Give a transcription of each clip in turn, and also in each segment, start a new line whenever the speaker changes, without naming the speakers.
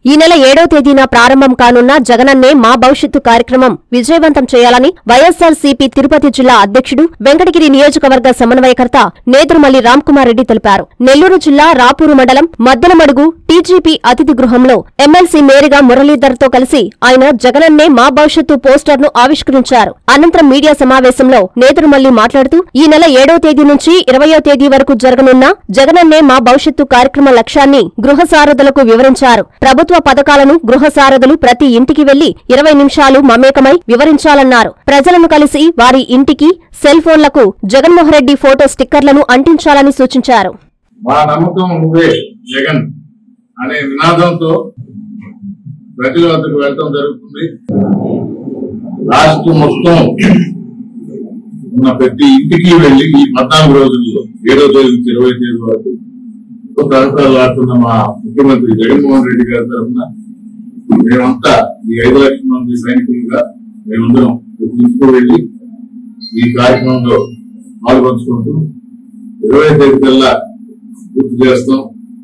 ఈ నెల ఏడో తేదీన ప్రారంభం కానున్న జగనన్నే మా భవిష్యత్తు కార్యక్రమం విజయవంతం చేయాలని వైఎస్సార్ సిపి తిరుపతి జిల్లా అధ్యక్షుడు వెంకటగిరి నియోజకవర్గ సమన్వయకర్త నేదురుమల్లి రామ్కుమార్ రెడ్డి తెలిపారు నెల్లూరు జిల్లా రాపూరు మండలం మద్దలమడుగు టీజీపీ అతిథి గృహంలో ఎమ్మెల్సీ మేరిగా మురళీధర్తో కలిసి ఆయన జగనన్నే మా భవిష్యత్తు పోస్టర్ను ఆవిష్కరించారు అనంతరం మీడియా సమావేశంలో నేదురుమల్లి మాట్లాడుతూ ఈ నెల ఏడో తేదీ నుంచి ఇరవయో తేదీ వరకు జరగనున్న జగనన్నే మా భవిష్యత్తు కార్యక్రమ లక్ష్యాన్ని గృహ సారథులకు వివరించారు ప్రభుత్వ పథకాలను గృహ సారథులు ప్రతి ఇంటికి వెళ్లి ఇరవై నిమిషాలు మమేకమై వివరించాలన్నారు ప్రజలను కలిసి వారి ఇంటికి సెల్ ఫోన్లకు జగన్మోహన్ రెడ్డి ఫోటో స్టిక్కర్లను అంటించాలని సూచించారు
మా నమ్మకం నువ్వే జగన్ అనే నినాదంతో ప్రజల వద్దకు వెళ్ళటం జరుగుతుంది రాష్ట్రం మొత్తం ఉన్న ప్రతి ఇంటికి వెళ్లి ఈ పద్నాలుగు రోజుల్లో ఏడో తేదీ నుంచి ఇరవై తేదీ వరకు తరతరాలు ఆడుతున్న మా ముఖ్యమంత్రి జగన్మోహన్ రెడ్డి గారి తరఫున మేమంతా ఈ ఐదు లక్షల మంది సైనికులుగా మేమందరం ప్రతి ఇంటికి వెళ్లి ఈ కార్యక్రమంలో పాల్పంచుకుంటూ ఇరవై తేదీ కల్లా పూర్తి చేస్తాం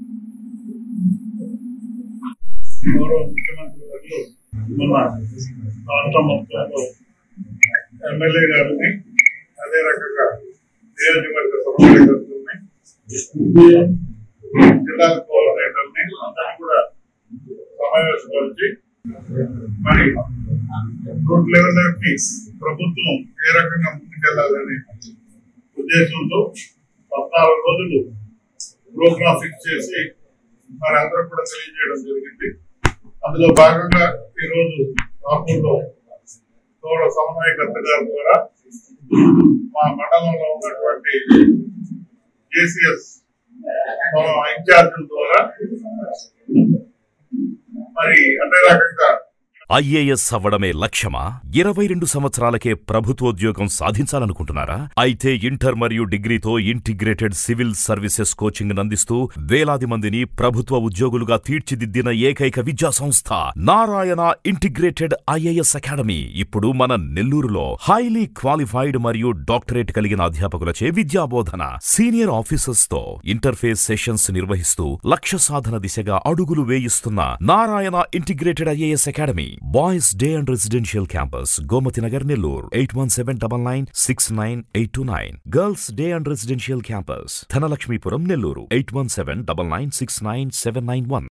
గౌరవ ముఖ్యమంత్రి గారు మన రాష్ట్ర మొత్తంలో ఎమ్మెల్యే గారిని అదే రకంగా నియోజకవర్గ సమన్వయకర్తల్ని జిల్లా కోఆర్డినేటర్ని అందరినీ కూడా సమావేశపరిచి మరి రూట్ లెవెల్ కి ప్రభుత్వం ఏ రకంగా ముందుకెళ్లాలనే ఉద్దేశంతో పద్నాలుగు రోజులు ప్రోగ్రామ్ ఫిక్స్ చేసి మరి అందరూ కూడా తెలియజేయడం జరిగింది అందులో భాగంగా ఈ రోజు రాపూర్లో గౌరవ సమన్వయకర్త గారి ద్వారా మా మండలంలో ఉన్నటువంటి జేసీఎస్ ఇన్ఛార్జీల ద్వారా మరి అదే రకంగా
ఐఏఎస్ అవ్వడమే లక్ష్యమా ఇరవై రెండు సంవత్సరాలకే ప్రభుత్వోద్యోగం సాధించాలనుకుంటున్నారా అయితే ఇంటర్ మరియు డిగ్రీతో ఇంటిగ్రేటెడ్ సివిల్ సర్వీసెస్ కోచింగ్ అందిస్తూ వేలాది మందిని ప్రభుత్వ ఉద్యోగులుగా తీర్చిదిద్దిన ఏకైక విద్యా సంస్థ నారాయణ ఇంటిగ్రేటెడ్ ఐఏఎస్ అకాడమీ ఇప్పుడు మన నెల్లూరులో హైలీ క్వాలిఫైడ్ మరియు డాక్టరేట్ కలిగిన అధ్యాపకులచే విద్యాబోధన సీనియర్ ఆఫీసర్స్ తో ఇంటర్ఫేస్ సెషన్స్ నిర్వహిస్తూ లక్ష్య సాధన దిశగా అడుగులు వేయిస్తున్న Narayana integrated IAS academy boys day and residential campus Gomathi Nagar Nellore eight one seven double nine six nine eight two nine girls day and residential campus Dhanalakshmipuram Nellore eight one seven double nine six nine seven nine one